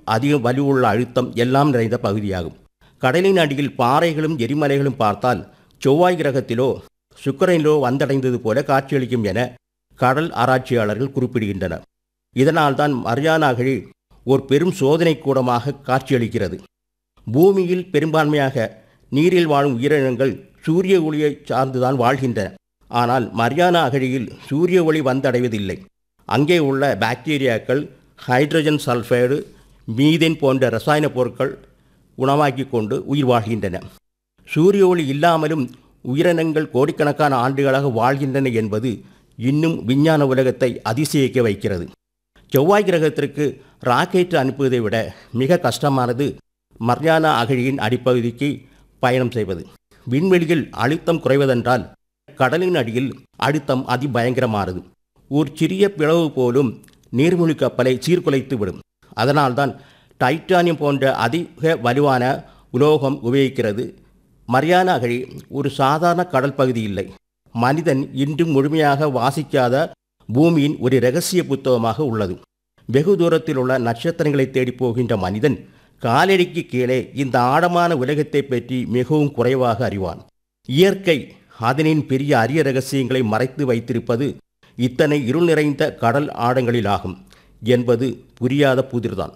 அதிக வலுவுள்ள அழுத்தம் எல்லாம் நிறைந்த பகுதியாகும் கடலின் அடியில் பாறைகளும் எரிமலைகளும் பார்த்தால் செவ்வாய் கிரகத்திலோ சுக்கிரனிலோ வந்தடைந்தது போல காட்சியளிக்கும் என கடல் ஆராய்ச்சியாளர்கள் குறிப்பிடுகின்றனர் இதனால்தான் மரியானாகழி ஒரு பெரும் சோதனை கூடமாக காட்சியளிக்கிறது பூமியில் பெரும்பான்மையாக நீரில் வாழும் உயிரினங்கள் சூரிய ஒளியை சார்ந்துதான் வாழ்கின்றன ஆனால் மரியானா அகழியில் சூரிய ஒளி வந்தடைவதில்லை அங்கே உள்ள பாக்டீரியாக்கள் ஹைட்ரஜன் சல்ஃபைடு மீதேன் போன்ற ரசாயன பொருட்கள் உணவாக்கி கொண்டு உயிர் வாழ்கின்றன சூரிய ஒளி இல்லாமலும் உயிரினங்கள் கோடிக்கணக்கான ஆண்டுகளாக வாழ்கின்றன என்பது இன்னும் விஞ்ஞான உலகத்தை அதிசயிக்க வைக்கிறது செவ்வாய் கிரகத்திற்கு ராக்கெட் அனுப்புவதை விட மிக கஷ்டமானது மர்யானா அகழியின் அடிப்பகுதிக்கு பயணம் செய்வது விண்வெளியில் அழுத்தம் குறைவதென்றால் கடலின் அடியில் அழுத்தம் அதிபயங்கரமானது ஒரு சிறிய பிளவு போலும் நீர்மூழ்கி கப்பலை சீர்குலைத்து விடும் அதனால்தான் டைட்டானியம் போன்ற அதிக வலுவான உலோகம் உபயோகிக்கிறது மரியானா அகழி ஒரு சாதாரண கடல் பகுதி இல்லை மனிதன் இன்றும் முழுமையாக வாசிக்காத பூமியின் ஒரு இரகசிய புத்தகமாக உள்ளது வெகு தூரத்தில் உள்ள நட்சத்திரங்களை தேடி போகின்ற மனிதன் காலடிக்கு கீழே இந்த ஆழமான உலகத்தை பற்றி மிகவும் குறைவாக அறிவான் இயற்கை அதனின் பெரிய அரிய ரகசியங்களை மறைத்து வைத்திருப்பது இத்தனை இருள் நிறைந்த கடல் ஆழங்களிலாகும் என்பது புரியாத புதிர்தான்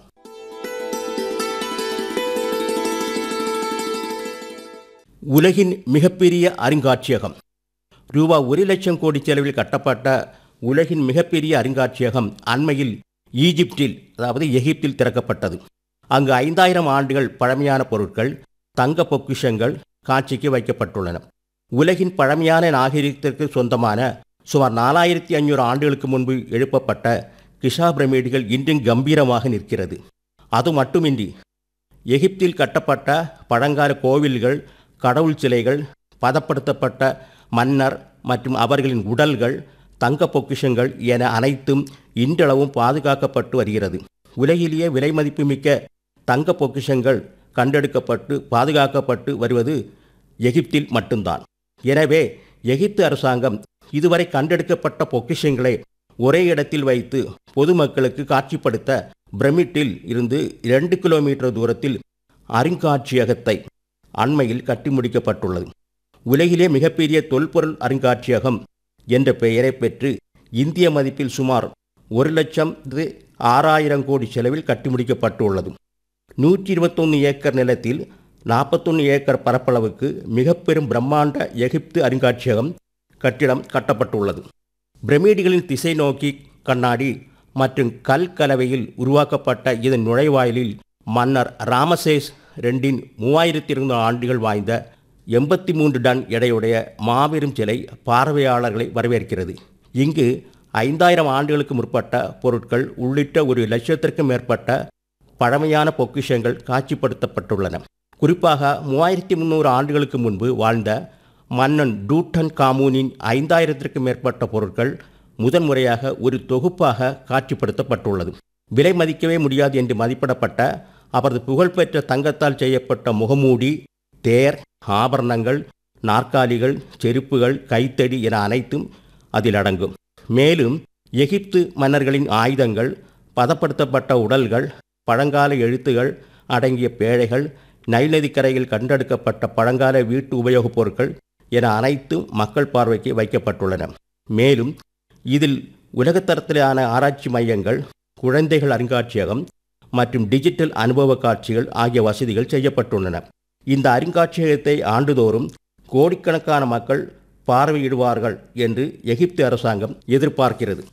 உலகின் மிகப்பெரிய அருங்காட்சியகம் ரூபா ஒரு லட்சம் கோடி செலவில் கட்டப்பட்ட உலகின் மிகப்பெரிய அருங்காட்சியகம் அண்மையில் ஈஜிப்டில் அதாவது எகிப்தில் திறக்கப்பட்டது அங்கு ஐந்தாயிரம் ஆண்டுகள் பழமையான பொருட்கள் தங்க பொக்கிஷங்கள் காட்சிக்கு வைக்கப்பட்டுள்ளன உலகின் பழமையான நாகரிகத்திற்கு சொந்தமான சுமார் நாலாயிரத்தி ஐநூறு ஆண்டுகளுக்கு முன்பு எழுப்பப்பட்ட கிஷா பிரமிடுகள் இன்றும் கம்பீரமாக நிற்கிறது அது மட்டுமின்றி எகிப்தில் கட்டப்பட்ட பழங்கால கோவில்கள் கடவுள் சிலைகள் பதப்படுத்தப்பட்ட மன்னர் மற்றும் அவர்களின் உடல்கள் தங்க பொக்கிஷங்கள் என அனைத்தும் இன்றளவும் பாதுகாக்கப்பட்டு வருகிறது உலகிலேயே விலை மதிப்புமிக்க தங்க பொக்கிஷங்கள் கண்டெடுக்கப்பட்டு பாதுகாக்கப்பட்டு வருவது எகிப்தில் மட்டும்தான் எனவே எகிப்து அரசாங்கம் இதுவரை கண்டெடுக்கப்பட்ட பொக்கிஷங்களை ஒரே இடத்தில் வைத்து பொதுமக்களுக்கு காட்சிப்படுத்த பிரமிட்டில் இருந்து இரண்டு கிலோமீட்டர் தூரத்தில் அருங்காட்சியகத்தை அண்மையில் கட்டி முடிக்கப்பட்டுள்ளது உலகிலே மிகப்பெரிய தொல்பொருள் அருங்காட்சியகம் என்ற பெயரை பெற்று இந்திய மதிப்பில் சுமார் ஒரு லட்சம் ஆறாயிரம் கோடி செலவில் கட்டி முடிக்கப்பட்டுள்ளது நூற்றி இருபத்தொன்று ஏக்கர் நிலத்தில் நாற்பத்தொன்று ஏக்கர் பரப்பளவுக்கு மிக பெரும் பிரம்மாண்ட எகிப்து அருங்காட்சியகம் கட்டிடம் கட்டப்பட்டுள்ளது பிரமிடுகளின் திசை நோக்கி கண்ணாடி மற்றும் கல் கலவையில் உருவாக்கப்பட்ட இதன் நுழைவாயிலில் மன்னர் ராமசேஸ் ரெண்டின் மூவாயிரத்தி இருநூறு ஆண்டுகள் வாய்ந்த எண்பத்தி மூன்று டன் எடையுடைய மாபெரும் சிலை பார்வையாளர்களை வரவேற்கிறது இங்கு ஐந்தாயிரம் ஆண்டுகளுக்கு முற்பட்ட பொருட்கள் உள்ளிட்ட ஒரு லட்சத்திற்கும் மேற்பட்ட பழமையான பொக்கிஷங்கள் காட்சிப்படுத்தப்பட்டுள்ளன குறிப்பாக மூவாயிரத்தி முந்நூறு ஆண்டுகளுக்கு முன்பு வாழ்ந்த மன்னன் டூட்டன் காமூனின் ஐந்தாயிரத்திற்கும் மேற்பட்ட பொருட்கள் முதன்முறையாக ஒரு தொகுப்பாக காட்சிப்படுத்தப்பட்டுள்ளது விலை மதிக்கவே முடியாது என்று மதிப்பிடப்பட்ட அவரது புகழ்பெற்ற தங்கத்தால் செய்யப்பட்ட முகமூடி தேர் ஆபரணங்கள் நாற்காலிகள் செருப்புகள் கைத்தடி என அனைத்தும் அதில் அடங்கும் மேலும் எகிப்து மன்னர்களின் ஆயுதங்கள் பதப்படுத்தப்பட்ட உடல்கள் பழங்கால எழுத்துகள் அடங்கிய பேழைகள் நைல் நதிக்கரையில் கண்டெடுக்கப்பட்ட பழங்கால வீட்டு உபயோகப் பொருட்கள் என அனைத்தும் மக்கள் பார்வைக்கு வைக்கப்பட்டுள்ளன மேலும் இதில் உலகத்தரத்திலான ஆராய்ச்சி மையங்கள் குழந்தைகள் அருங்காட்சியகம் மற்றும் டிஜிட்டல் அனுபவ காட்சிகள் ஆகிய வசதிகள் செய்யப்பட்டுள்ளன இந்த அருங்காட்சியகத்தை ஆண்டுதோறும் கோடிக்கணக்கான மக்கள் பார்வையிடுவார்கள் என்று எகிப்து அரசாங்கம் எதிர்பார்க்கிறது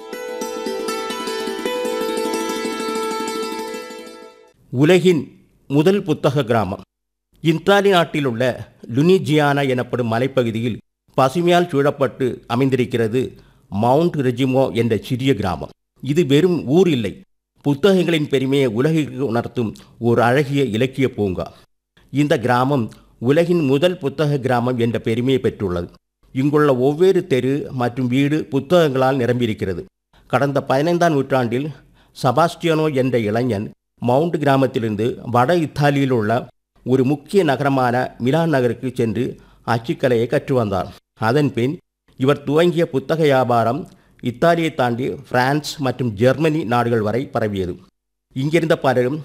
உலகின் முதல் புத்தக கிராமம் இத்தாலி நாட்டில் உள்ள லுனிஜியானா எனப்படும் மலைப்பகுதியில் பசுமையால் சூழப்பட்டு அமைந்திருக்கிறது மவுண்ட் ரெஜிமோ என்ற சிறிய கிராமம் இது வெறும் ஊர் இல்லை புத்தகங்களின் பெருமையை உலகிற்கு உணர்த்தும் ஒரு அழகிய இலக்கிய பூங்கா இந்த கிராமம் உலகின் முதல் புத்தக கிராமம் என்ற பெருமையை பெற்றுள்ளது இங்குள்ள ஒவ்வொரு தெரு மற்றும் வீடு புத்தகங்களால் நிரம்பியிருக்கிறது கடந்த பதினைந்தாம் நூற்றாண்டில் சபாஸ்டியனோ என்ற இளைஞன் மவுண்ட் கிராமத்திலிருந்து வட இத்தாலியில் உள்ள ஒரு முக்கிய நகரமான மிலான் நகருக்கு சென்று அச்சுக்கலையை கற்று வந்தார் அதன் பின் இவர் துவங்கிய புத்தக வியாபாரம் இத்தாலியை தாண்டி பிரான்ஸ் மற்றும் ஜெர்மனி நாடுகள் வரை பரவியது இங்கிருந்த பலரும்